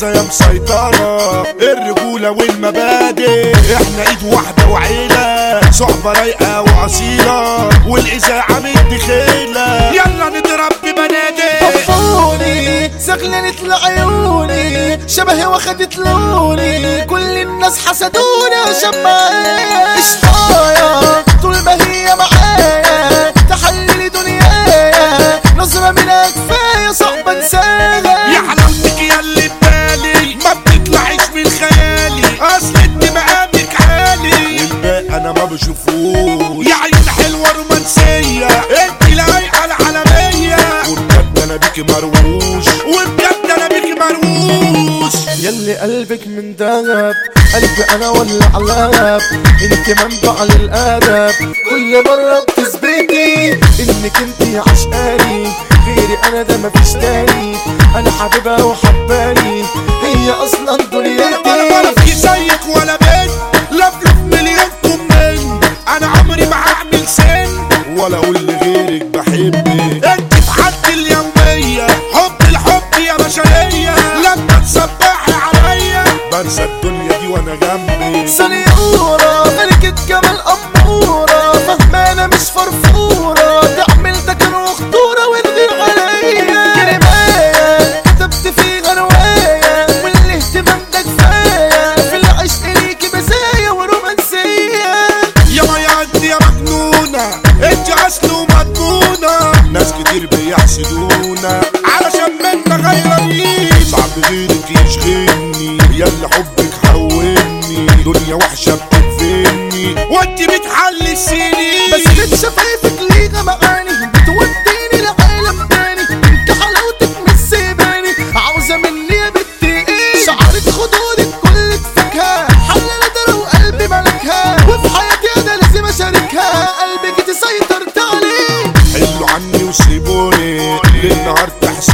عزة يا مسيطرة الرجولة والمبادئ احنا ايد واحدة وعيلة صحبة رايقة وأصيلة والإذاعة مدخيلة يلا نضرب ببنادق طفوني زغللت لعيوني شبهي واخدت لوني كل الناس حسدونا شماعي اشطايا طول ما هي معايا تحللي دنيايا نظرة منها كفاية صعبة انساها يا حلاوتك يا اللي ببالي ما بتطلعش من خيالي اصل انت مقامك عالي والباقي انا ما بشوفوش يا عيون حلوه رومانسيه انت لايقه العالميه وبجد انا بيكي مروش وبجد انا بيكي مروش يلي قلبك من دهب قلبي انا ولا علاب انت منبع للادب كل مرة بتثبتي انك انت عشقاني غيري انا ده مفيش تاني انا حبيبها وحباني هي اصلا ولا دنيتي في زيك ولا بنت لفلف مليون كومنت انا عمري ما هعمل سن ولا اقول لغيرك بحبك انت في حالتي اليوميه حب الحب يا بشريه لما تصبحي عليا بنسى الدنيا دي وانا جنبك سنيورة ملكة جمال أمورة فهمانة مش فرفورة تعمل ده كانوا خطورة وتغير عليا كلماية كتبت فيها رواية والاهتمام ده كفاية في العشق ليكي مزايا ورومانسية يا مايا انت يا مجنونه انت اصل ومضمونه ناس كتير بيحسدونا علشان منا غيرانين صعب غيرك يشغلني يلا حبك حولني دنيا وحشه بتدفني وانت بتحلي السنين بس كنت شفايفك ليها معاني بتوديني لعالم تاني انت حلاوتك مش سيباني عاوزة مني يا بنتي ايه شعرك خدودك كلك فاكهة حلال درى وقلبي ملكها وفي حياتي انا لازم اشاركها قلبك تسيطر عليه حلوا عني وسيبوني للنهار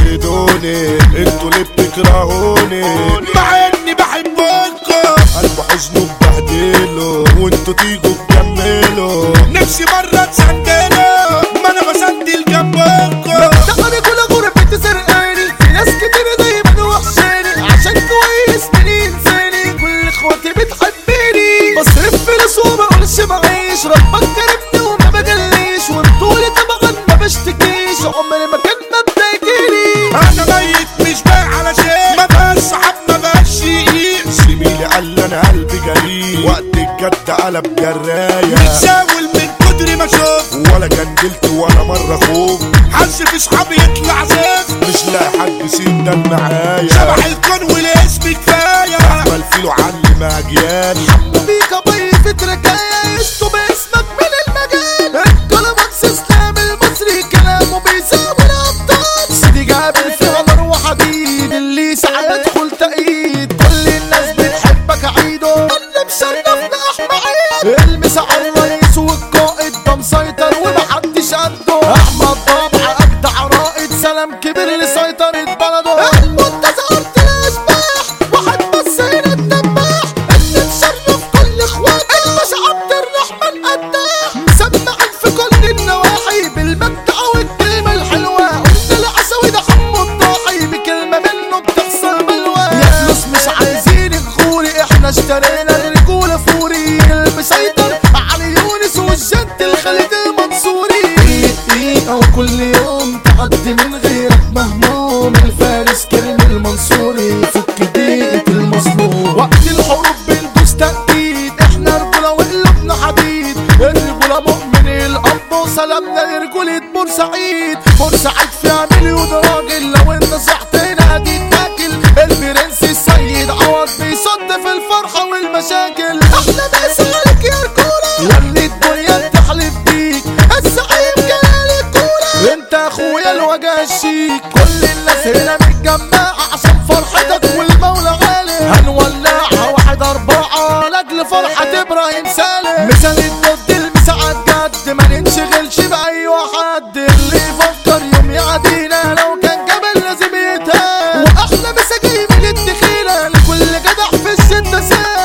تحسدوني انتوا اللي بتكرهوني مع اني بحبكم قلب حزنه مبهدله وانتوا تيجوا تكملوا نفسي مرة تسندلوا ما انا بسندل جنبكم تعالي كل غربتي سرقاني في ناس كتير دايما وحشاني عشان كويس من انساني كل اخواتي بتحبني بصرف فلوس وما اقولش معيش ربك كرمني وما بجليش وانتولي طبعا ما بشتكيش عمري ما كان مبدا يجيلي انا ميت مش بايع على شيء ما بقاش صحاب ما بقاش شقيق زميلي قال لي انا قلبي جريء وقت الجد قلب جرايه متساول من كتر ما شوف ولا جندلت ولا مره خوف حس في صحابي يطلع زيف مش لاقي حد سين ده معايا شبح الكون والاسم كفايه احمل فيلو علم اجيال بيك ابي فتركاية يشتو باسمك من المجال الكلامكس اسلام المصري كلامه بيساوي الابطال سيدي جابر في عمر وحديد اللي سعى يدخل تأييد كل الناس بتحبك عيدو اللي مشرفنا احمى عيد المس على الرئيس والقائد ده مسيطر ومحدش قده احمد طبع اجدع رائد سلام كبير لسيطرة بلده المنتزه ارض الاشباح واحد بس هنا الدباح اللي مشرف كل اخواته المش عبد الرحمن قداح مسمعين في كل النواحي بالمبدع والكلمة الحلوة قلنا العسوي ده حمو الضاحي بكلمة منه بتحصل بلوى يا فلوس مش عايزين الغوري احنا اشترينا الرجولة فوري المسيطر علي يونس والجد الخالد المنصوري دقيقة وكل يوم تعدي من غيرك مهموم الفارس كريم المنصوري فك دقيقة المظلوم وقت الحروب بندوس تأكيد احنا رجولة وقلوبنا حديد الرجولة مؤمن الأب وسلامنا لرجولة بورسعيد بورسعيد فيها مليون راجل لو انت صحت هنا هتتاكل البرنس السيد عوض بيصد في الفرحة والمشاكل احلى ناس عليك يا رجولة ياللي الدنيا تحلف بيك الزعيم جلال الكورة انت اخويا الوجه الشيك كل الناس هنا متجمعة عشان فرحتك والمولى غالي هنولعها واحد أربعة لأجل فرحة إبراهيم سالم مثال الضد المساعد جد ما ننشغلش بأي واحد اللي يفكر يوم يعدينا لو كان جبل لازم يتهان وأحلى مساجين من الدخيلة لكل جدع في الشدة سال